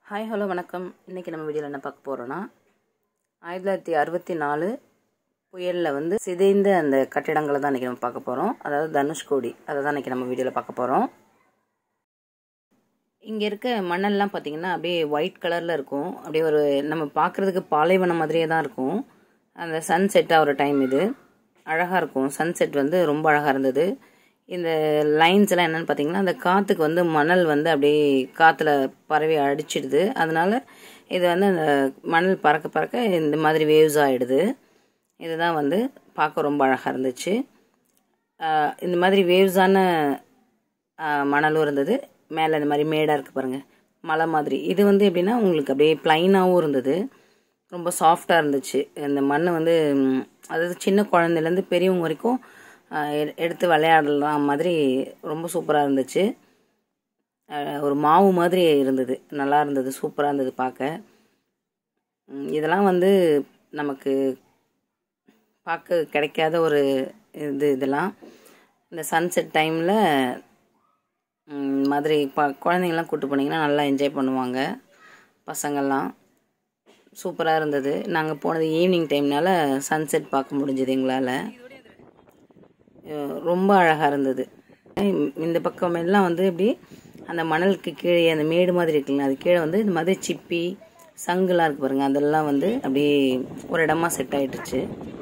hi hello வணக்கம் இன்றைக்கி நம்ம வீடியோவில் என்ன பார்க்க போகிறோன்னா ஆயிரத்தி தொள்ளாயிரத்தி அறுபத்தி நாலு புயலில் வந்து சிதைந்த அந்த கட்டிடங்களை தான் இன்றைக்கி நம்ம பார்க்க போகிறோம் அதாவது தனுஷ்கோடி அதை தான் இன்றைக்கி நம்ம வீடியோவில் பார்க்க போகிறோம் இங்கே இருக்க மண்ணெல்லாம் பார்த்திங்கன்னா அப்படியே ஒயிட் கலரில் இருக்கும் அப்படியே ஒரு நம்ம பார்க்குறதுக்கு பாலைவனம் மாதிரியே தான் இருக்கும் அந்த சன் செட் ஆகிற டைம் இது அழகாக இருக்கும் சன்செட் வந்து ரொம்ப அழகாக இருந்தது இந்த லைன்ஸ் எல்லாம் என்னென்னு பார்த்தீங்கன்னா அந்த காற்றுக்கு வந்து மணல் வந்து அப்படியே காற்றுல பரவி அடிச்சிடுது அதனால இது வந்து அந்த மணல் பறக்க பறக்க இந்த மாதிரி வேவ்ஸ் ஆகிடுது இதுதான் வந்து பார்க்க ரொம்ப அழகாக இருந்துச்சு ஆஹ் இந்த மாதிரி வேவ்ஸான மணலும் இருந்தது மேலே இந்த மாதிரி மேடாக இருக்குது பாருங்கள் மலை மாதிரி இது வந்து எப்படின்னா உங்களுக்கு அப்படியே ப்ளைனாகவும் இருந்தது ரொம்ப சாஃப்டாக இருந்துச்சு இந்த மண் வந்து ம், அதாவது சின்ன குழந்தைலேருந்து பெரியவங்க வரைக்கும் ஆஹ் எ- எடுத்து விளையாடலாம் மாதிரி ரொம்ப சூப்பராக இருந்துச்சு ஆஹ் ஒரு மாவு மாதிரி இருந்தது நல்லா இருந்தது சூப்பராக இருந்தது பார்க்க ம், இதெல்லாம் வந்து நமக்கு பார்க்க கிடைக்காத ஒரு இது இதெல்லாம் இந்த சன்செட் டைமில் மாதிரி ப குழந்தைங்கள்லாம் கூட்டு போனீங்கன்னா நல்லா என்ஜாய் பண்ணுவாங்க பசங்கள்லாம் சூப்பராக இருந்தது நாங்கள் போனது ஈவினிங் டைம்னால சன்செட் பார்க்க முடிஞ்சது எங்களால் அஹ் ரொம்ப அழகாக இருந்தது இம்- இந்த பக்கம் எல்லாம் வந்து இப்படி அந்த மணலுக்கு கீழே அந்த மேடு மாதிரி இருக்குல்ல அது கீழே வந்து இந்த மாதிரி சிப்பி சங்குலாம் இருக்கு பாருங்க அதெல்லாம் வந்து அப்படியே ஒரு இடமா செட் ஆயிட்டுச்சு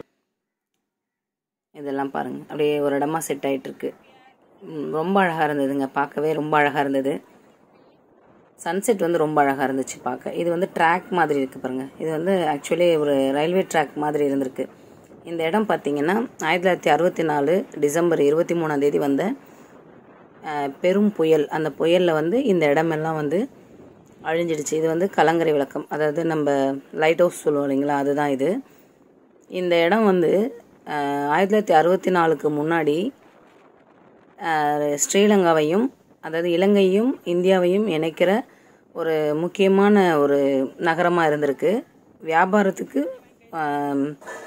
இதெல்லாம் பாருங்க அப்படியே ஒரு இடமா செட் ஆயிட்டு இருக்கு ம், ரொம்ப அழகாக இருந்ததுங்க பார்க்கவே ரொம்ப அழகாக இருந்தது சன்செட் வந்து ரொம்ப அழகாக இருந்துச்சு பார்க்க இது வந்து ட்ராக் மாதிரி இருக்குது பாருங்க இது வந்து ஆக்சுவலி ஒரு ரயில்வே ட்ராக் மாதிரி இருந்திருக்கு இந்த இடம் பார்த்தீங்கன்னா ஆயிரத்தி தொள்ளாயிரத்தி அறுபத்தி நாலு டிசம்பர் இருபத்தி மூணாம் தேதி வந்த அஹ், பெரும் புயல் அந்த புயலில் வந்து இந்த இடமெல்லாம் வந்து அழிஞ்சிடுச்சு இது வந்து கலங்கரை விளக்கம் அதாவது நம்ம லைட் ஹவுஸ் சொல்லுவோம் இல்லைங்களா அதுதான் இது இந்த இடம் வந்து அஹ், ஆயிரத்தி தொள்ளாயிரத்தி அறுபத்தி நாலுக்கு முன்னாடி அஹ், ஸ்ரீலங்காவையும் அதாவது இலங்கையும் இந்தியாவையும் இணைக்கிற ஒரு முக்கியமான ஒரு நகரமாக இருந்திருக்கு வியாபாரத்துக்கு ஆம்,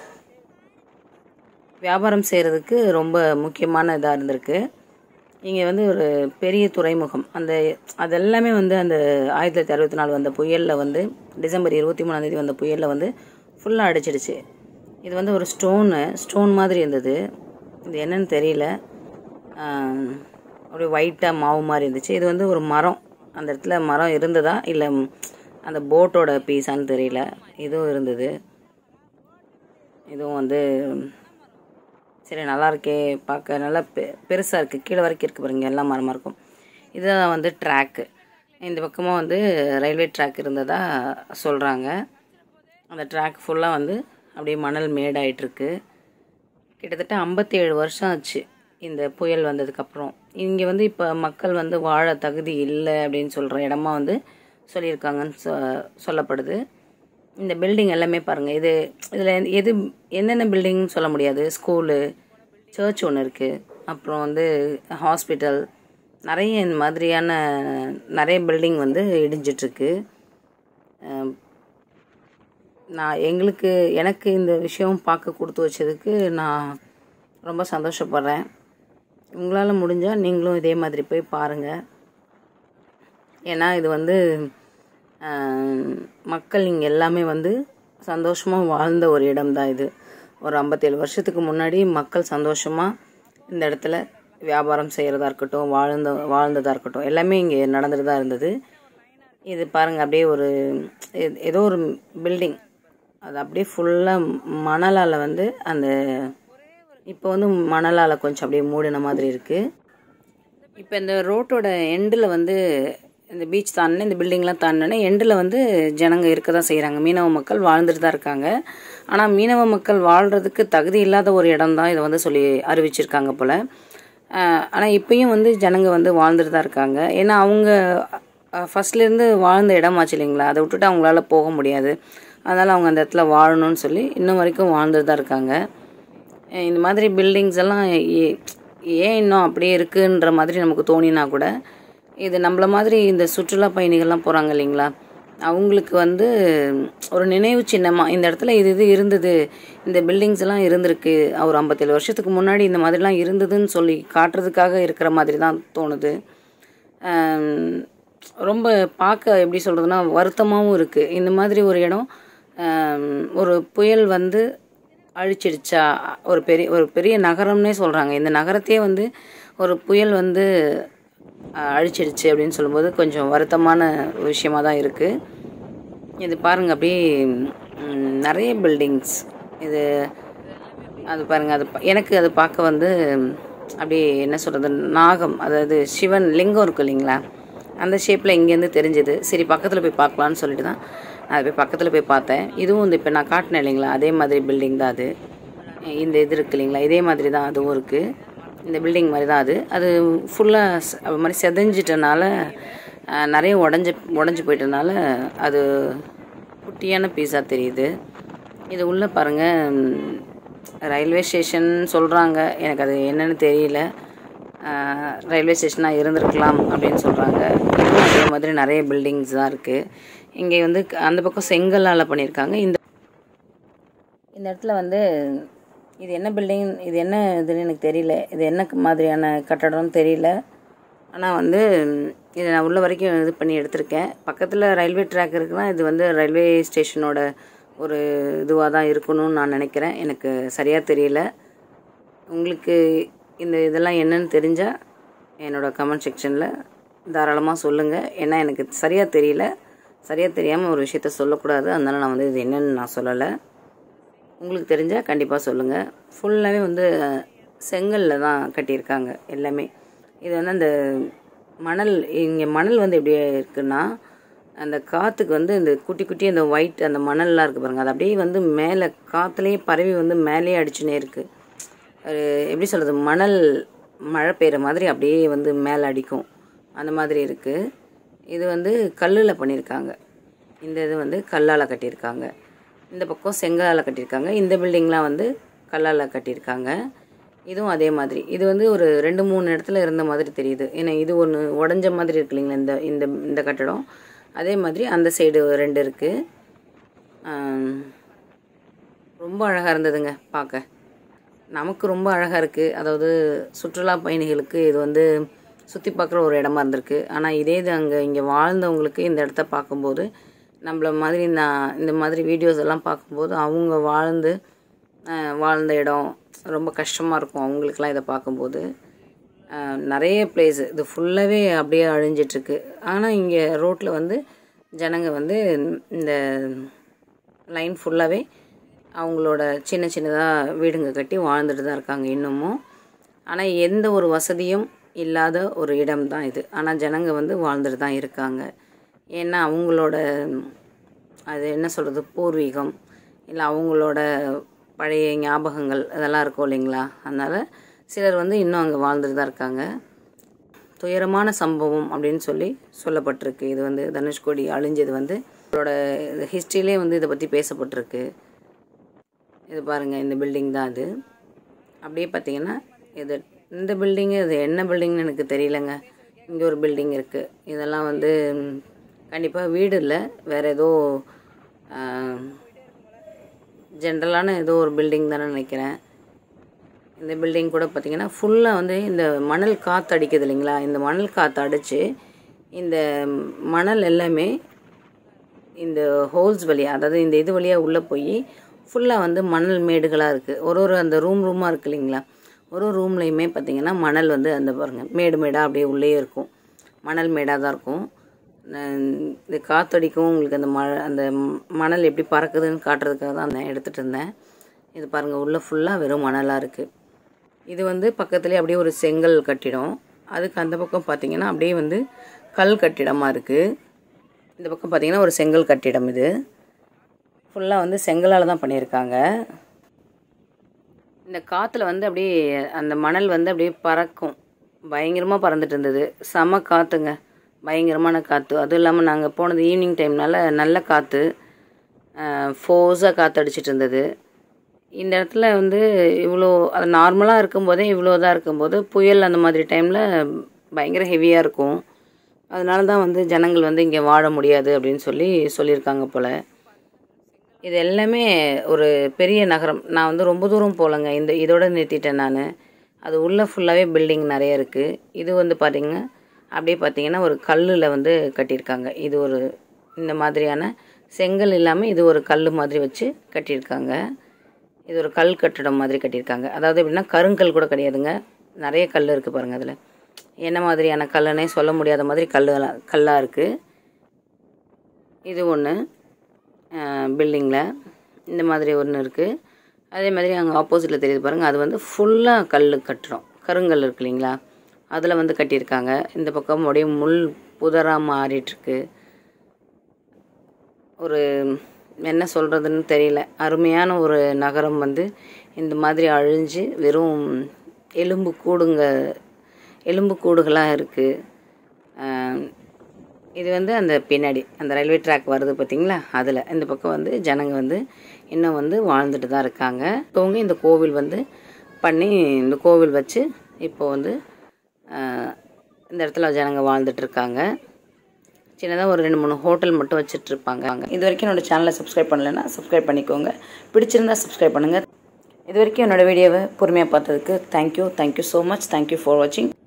வியாபாரம் செய்கிறதுக்கு ரொம்ப முக்கியமான இதாக இருந்திருக்கு இங்கே வந்து ஒரு பெரிய துறைமுகம் அந்த அதெல்லாமே வந்து அந்த ஆயிரத்தி தொள்ளாயிரத்தி அறுபத்தி நாலு வந்த புயலில் வந்து டிசம்பர் இருபத்தி மூணாம் தேதி வந்த புயலில் வந்து ஃபுல்லாக அடிச்சிடுச்சு இது வந்து ஒரு ஸ்டோனு ஸ்டோன் மாதிரி இருந்தது இது என்னன்னு தெரியல ஆம், அப்படியே ஒயிட்டாக மாவு மாதிரி இருந்துச்சு இது வந்து ஒரு மரம் அந்த இடத்துல மரம் இருந்ததா இல்லை அந்த போட்டோட பீஸான்னு தெரியல இதுவும் இருந்தது இதுவும் வந்து சரி நல்லா இருக்கே பார்க்க நல்லா பெ பெருசாக இருக்குது கீழே வரைக்கும் இருக்குது பாருங்க எல்லாம் மரமாக இருக்கும் இதுதான் வந்து ட்ராக்கு இந்த பக்கமாக வந்து ரயில்வே ட்ராக் இருந்ததா சொல்கிறாங்க அந்த ட்ராக் ஃபுல்லாக வந்து அப்படியே மணல் மேடாயிட்டிருக்கு கிட்டத்தட்ட ஐம்பத்தி ஏழு வருஷம் ஆச்சு இந்த புயல் வந்ததுக்கப்புறம் இங்கே வந்து இப்போ மக்கள் வந்து வாழ தகுதி இல்லை அப்படின்னு சொல்கிற இடமா வந்து சொல்லியிருக்காங்கன்னு சொ சொல்லப்படுது இந்த பில்டிங் எல்லாமே பாருங்கள் இது இதில் எது என்னென்ன பில்டிங்னு சொல்ல முடியாது ஸ்கூலு சர்ச் ஒன்று இருக்குது அப்புறம் வந்து ஹாஸ்பிட்டல் நிறைய இந்த மாதிரியான நிறைய பில்டிங் வந்து இடிஞ்சிட்ருக்கு நான் எங்களுக்கு எனக்கு இந்த விஷயம் பார்க்க கொடுத்து வச்சதுக்கு நான் ரொம்ப சந்தோஷப்படுறேன் உங்களால் முடிஞ்சால் நீங்களும் இதே மாதிரி போய் பாருங்கள் ஏன்னா இது வந்து ஆம், மக்கள் இங்கே எல்லாமே வந்து சந்தோஷமாக வாழ்ந்த ஒரு இடம் தான் இது ஒரு ஐம்பத்தேழு வருஷத்துக்கு முன்னாடி மக்கள் சந்தோஷமாக இந்த இடத்துல வியாபாரம் செய்கிறதா இருக்கட்டும் வாழ்ந்த வாழ்ந்ததாக இருக்கட்டும் எல்லாமே இங்கே நடந்துட்டு தான் இருந்தது இது பாருங்கள் அப்படியே ஒரு ஏ- ஏதோ ஒரு பில்டிங் அது அப்படியே ஃபுல்லாக மணலால் வந்து அந்த இப்போ வந்து மணலால் கொஞ்சம் அப்படியே மூடின மாதிரி இருக்குது இப்போ இந்த ரோட்டோட எண்டில் வந்து இந்த பீச் தாண்டின இந்த பில்டிங்லாம் தாண்டினோடனே எண்டில் வந்து ஜனங்க இருக்க தான் செய்கிறாங்க மீனவ மக்கள் வாழ்ந்துட்டு தான் இருக்காங்க ஆனால் மீனவ மக்கள் வாழ்கிறதுக்கு தகுதி இல்லாத ஒரு இடம் தான் இதை வந்து சொல்லி அறிவிச்சிருக்காங்க போல் ஆனால் இப்பயும் வந்து ஜனங்க வந்து வாழ்ந்துட்டு தான் இருக்காங்க ஏன்னா அவங்க ஃபஸ்ட்லேருந்து வாழ்ந்த இடமாச்சு இல்லைங்களா அதை விட்டுட்டு அவங்களால போக முடியாது அதனால் அவங்க அந்த இடத்துல வாழணும்னு சொல்லி இன்னும் வரைக்கும் வாழ்ந்துட்டு தான் இருக்காங்க அஹ் இந்த மாதிரி பில்டிங்ஸ் எல்லாம் ஏ- ஏன் இன்னும் அப்படியே இருக்குன்ற மாதிரி நமக்கு தோணினா கூட இது நம்மள மாதிரி இந்த சுற்றுலா பயணிகள்லாம் போகிறாங்க இல்லைங்களா அவங்களுக்கு வந்து ஒரு நினைவு சின்னமாக இந்த இடத்துல இது இது இருந்தது இந்த பில்டிங்ஸ் எல்லாம் இருந்திருக்கு ஒரு ஐம்பத்தேழு வருஷத்துக்கு முன்னாடி இந்த மாதிரிலாம் இருந்ததுன்னு சொல்லி காட்டுறதுக்காக இருக்கிற மாதிரி தான் தோணுது ஆம், ரொம்ப பார்க்க எப்படி சொல்கிறதுனா வருத்தமாகவும் இருக்குது இந்த மாதிரி ஒரு இடம் ஆம், ஒரு புயல் வந்து அழிச்சிடுச்சா ஒரு பெரிய ஒரு பெரிய நகரம்னே சொல்கிறாங்க இந்த நகரத்தையே வந்து ஒரு புயல் வந்து அஹ், அழிச்சிடுச்சு அப்படின்னு சொல்லும்போது கொஞ்சம் வருத்தமான விஷயமா தான் இருக்குது இது பாருங்க அப்படியே ம், நிறைய பில்டிங்ஸ் இது அது பாருங்க அது பா- எனக்கு அது பார்க்க வந்து ம், அப்படியே என்ன சொல்கிறது நாகம் அதாவது சிவன் லிங்கம் இருக்கு இல்லைங்களா அந்த ஷேப்பில் இங்கேருந்து தெரிஞ்சுது சரி பக்கத்தில் போய் பார்க்கலான்னு சொல்லிட்டு தான் நான் அது போய் பக்கத்தில் போய் பார்த்தேன் இதுவும் இந்த இப்போ நான் காட்டினேன் இல்லைங்களா அதே மாதிரி பில்டிங் தான் அது இந்த இது இருக்கு இல்லைங்களா இதே மாதிரி தான் அதுவும் இருக்குது இந்த பில்டிங் மாதிரி தான் அது அது ஃபுல்லாக அது மாதிரி செதஞ்சிட்டனால அஹ், நிறைய உடஞ்சி உடஞ்சி போயிட்டனால அது குட்டியான பீஸாக தெரியுது இது உள்ளே பாருங்கள் ரயில்வே ஸ்டேஷன் சொல்கிறாங்க எனக்கு அது என்னன்னு தெரியல அஹ், ரயில்வே ஸ்டேஷனாக இருந்திருக்கலாம் அப்படின்னு சொல்கிறாங்க இதுவும் அதே மாதிரி நிறைய பில்டிங்ஸ் தான் இருக்குது இங்கே வந்து க- அந்த பக்கம் செங்கல்லால் பண்ணியிருக்காங்க இந்த இந்த இடத்துல வந்து இது என்ன பில்டிங் இது என்ன இதுன்னு எனக்கு தெரியல இது என்ன மாதிரியான கட்டடம்னு தெரியல ஆனால் வந்து ம், இதை நான் உள்ள வரைக்கும் இது பண்ணி எடுத்திருக்கேன் பக்கத்தில் ரயில்வே ட்ராக் இருக்குன்னா இது வந்து ரயில்வே ஸ்டேஷனோட ஒரு இதுவாக தான் இருக்கணும்னு நான் நினைக்கிறேன் எனக்கு சரியாக தெரியல உங்களுக்கு இந்த இதெல்லாம் என்னன்னு தெரிஞ்சால் என்னோட கமெண்ட் செக்ஷனில் தாராளமாக சொல்லுங்கள் ஏன்னா எனக்கு சரியாக தெரியல சரியாக தெரியாமல் ஒரு விஷயத்த சொல்லக்கூடாது அதனால நான் வந்து இது என்னன்னு நான் சொல்லலை உங்களுக்கு தெரிஞ்சால் கண்டிப்பாக சொல்லுங்கள் ஃபுல்லாகவே வந்து செங்கல்ல தான் கட்டியிருக்காங்க எல்லாமே இது வந்து அந்த மணல் இங்கே மணல் வந்து எப்படி இருக்குன்னா அந்த காற்றுக்கு வந்து இந்த குட்டி குட்டி அந்த ஒயிட் அந்த மணல்லாம் இருக்குது பாருங்க அது அப்படியே வந்து மேலே காற்றுலேயே பரவி வந்து மேலேயே அடிச்சுனே இருக்குது ஒரு எப்படி சொல்கிறது மணல் மழை பெய்கிற மாதிரி அப்படியே வந்து மேலே அடிக்கும் அந்த மாதிரி இருக்குது இது வந்து கல்லில் பண்ணியிருக்காங்க இந்த இது வந்து கல்லால் கட்டியிருக்காங்க இந்த பக்கம் செங்கலால் கட்டியிருக்காங்க இந்த பில்டிங்லாம் வந்து கல்லால் கட்டியிருக்காங்க இதுவும் அதே மாதிரி இது வந்து ஒரு ரெண்டு மூணு இடத்துல இருந்த மாதிரி தெரியுது ஏன்னா இது ஒன்று உடஞ்ச மாதிரி இருக்கு இல்லைங்களா இந்த இந்த இந்த கட்டடம் அதே மாதிரி அந்த சைடு ரெண்டு இருக்குது ரொம்ப அழகாக இருந்ததுங்க பார்க்க நமக்கு ரொம்ப அழகாக இருக்குது அதாவது சுற்றுலா பயணிகளுக்கு இது வந்து சுற்றி பார்க்குற ஒரு இடமா இருந்திருக்கு ஆனால் இதே இது அங்கே இங்கே வாழ்ந்தவங்களுக்கு இந்த இடத்த பார்க்கும்போது நம்மள மாதிரி நான் இந்த மாதிரி வீடியோஸ் எல்லாம் பார்க்கும்போது அவங்க வாழ்ந்து அஹ், வாழ்ந்த இடம் ரொம்ப கஷ்டமாக இருக்கும் அவங்களுக்குலாம் இதை பார்க்கும்போது அஹ், நிறைய பிளேஸ் இது ஃபுல்லாகவே அப்படியே அழிஞ்சிட்ருக்கு ஆனால் இங்கே ரோட்டில் வந்து ஜனங்க வந்து இந்த லைன் ஃபுல்லாகவே அவங்களோட சின்ன சின்னதாக வீடுங்க கட்டி வாழ்ந்துட்டு தான் இருக்காங்க இன்னமும் ஆனால் எந்த ஒரு வசதியும் இல்லாத ஒரு இடம் தான் இது ஆனால் ஜனங்க வந்து வாழ்ந்துட்டு தான் இருக்காங்க ஏன்னா அவங்களோட அது என்ன சொல்கிறது பூர்வீகம் இல்லை அவங்களோட பழைய ஞாபகங்கள் அதெல்லாம் இருக்கும் இல்லைங்களா அதனால் சிலர் வந்து இன்னும் அங்கே வாழ்ந்துட்டு தான் இருக்காங்க துயரமான சம்பவம் அப்படின்னு சொல்லி சொல்லப்பட்டிருக்கு இது வந்து தனுஷ்கோடி அழிஞ்சது வந்து இதோட ஹிஸ்ட்ரியிலே வந்து இதை பற்றி பேசப்பட்டிருக்கு இது பாருங்கள் இந்த பில்டிங் தான் அது அப்படியே பார்த்தீங்கன்னா இது இந்த பில்டிங்கு இது என்ன பில்டிங்னு எனக்கு தெரியலங்க இங்கே ஒரு பில்டிங் இருக்குது இதெல்லாம் வந்து கண்டிப்பாக வீடு இல்லை வேறு ஏதோ ஜென்ரலான ஏதோ ஒரு பில்டிங் தானே நினைக்கிறேன் இந்த பில்டிங் கூட பார்த்தீங்கன்னா ஃபுல்லாக வந்து இந்த மணல் காற்று அடிக்குது இல்லைங்களா இந்த மணல் காற்று அடித்து இந்த மணல் எல்லாமே இந்த ஹோல்ஸ் வழியாக அதாவது இந்த இது வழியாக உள்ளே போய் ஃபுல்லாக வந்து மணல் மேடுகளாக இருக்குது ஒரு ஒரு அந்த ரூம் ரூமாக இருக்கு இல்லைங்களா ஒரு ஒரு ரூம்லேயுமே பார்த்தீங்கன்னா மணல் வந்து அந்த பாருங்கள் மேடு மேடாக அப்படியே உள்ளே இருக்கும் மணல் மேடாக தான் இருக்கும் நான் இந்த காற்றடிக்கும் உங்களுக்கு அந்த மழை அந்த ம- மணல் எப்படி பறக்குதுன்னு காட்டுறதுக்காக தான் நான் எடுத்துகிட்டு இருந்தேன் இது பாருங்கள் உள்ளே ஃபுல்லாக வெறும் மணலாக இருக்குது இது வந்து பக்கத்துலேயே அப்படியே ஒரு செங்கல் கட்டிடம் அதுக்கு அந்த பக்கம் பார்த்தீங்கன்னா அப்படியே வந்து கல் கட்டிடமாக இருக்குது இந்த பக்கம் பார்த்தீங்கன்னா ஒரு செங்கல் கட்டிடம் இது ஃபுல்லாக வந்து செங்கலால் தான் பண்ணியிருக்காங்க இந்த காற்றுல வந்து அப்படியே அந்த மணல் வந்து அப்படியே பறக்கும் பயங்கரமாக பறந்துட்டு இருந்தது செம காற்றுங்க பயங்கரமான காற்று அதுவும் இல்லாமல் நாங்கள் போனது ஈவினிங் டைம்னால நல்ல காற்று ஃபோர்ஸாக காற்று அடிச்சிட்டு இருந்தது இந்த இடத்துல வந்து இவ்வளோ அது நார்மலாக இருக்கும்போதே இவ்வளோ தான் இருக்கும்போது புயல் அந்த மாதிரி டைமில் பயங்கர ஹெவியாக இருக்கும் அதனால தான் வந்து ஜனங்கள் வந்து இங்கே வாழ முடியாது அப்படின்னு சொல்லி சொல்லியிருக்காங்க போல் இது எல்லாமே ஒரு பெரிய நகரம் நான் வந்து ரொம்ப தூரம் போகலங்க இந்த இதோட நிறுத்திட்டேன் நான் அது உள்ளே ஃபுல்லாகவே பில்டிங் நிறைய இருக்குது இது வந்து பார்த்தீங்கன்னா அப்படியே பார்த்தீங்கன்னா ஒரு கல்லில் வந்து கட்டியிருக்காங்க இது ஒரு இந்த மாதிரியான செங்கல் இல்லாமல் இது ஒரு கல் மாதிரி வச்சு கட்டியிருக்காங்க இது ஒரு கல் கட்டிடம் மாதிரி கட்டியிருக்காங்க அதாவது எப்படின்னா கருங்கல் கூட கிடையாதுங்க நிறைய கல் இருக்குது பாருங்கள் அதில் என்ன மாதிரியான கல்லுன்னே சொல்ல முடியாத மாதிரி கல்லுலாம் கல்லாக இருக்குது இது ஒன்று பில்டிங்கில் இந்த மாதிரி ஒன்று இருக்குது அதே மாதிரி அங்கே ஆப்போசிட்டில் தெரியுது பாருங்கள் அது வந்து ஃபுல்லாக கல் கட்டுறோம் கருங்கல் இருக்கு இல்லைங்களா அதில் வந்து கட்டியிருக்காங்க இந்த பக்கம் அப்படியே முள் புதராக மாறிட்டுருக்கு ஒரு என்ன சொல்கிறதுன்னு தெரியல அருமையான ஒரு நகரம் வந்து இந்த மாதிரி அழிஞ்சு வெறும் எலும்பு கூடுங்க எலும்பு கூடுகளாக இருக்குது இது வந்து அந்த பின்னாடி அந்த ரயில்வே ட்ராக் வருது பார்த்தீங்களா அதில் இந்த பக்கம் வந்து ஜனங்க வந்து இன்னும் வந்து வாழ்ந்துட்டு தான் இருக்காங்க இப்போவங்க இந்த கோவில் வந்து பண்ணி இந்த கோவில் வச்சு இப்போ வந்து ஆஹ், இந்த இடத்துல ஜனங்க வாழ்ந்துட்டு இருக்காங்க சின்னதாக ஒரு ரெண்டு மூணு ஹோட்டல் மட்டும் வச்சுட்டு இருப்பாங்க இது வரைக்கும் என்னோட சேனலை சப்ஸ்கிரைப் பண்ணலைன்னா சப்ஸ்கிரைப் பண்ணிக்கோங்க பிடிச்சிருந்தா சப்ஸ்கிரைப் பண்ணுங்கள் இது வரைக்கும் என்னோட வீடியோவை பொறுமையாக பார்த்ததுக்கு thank you thank you so much thank you for வாட்சிங்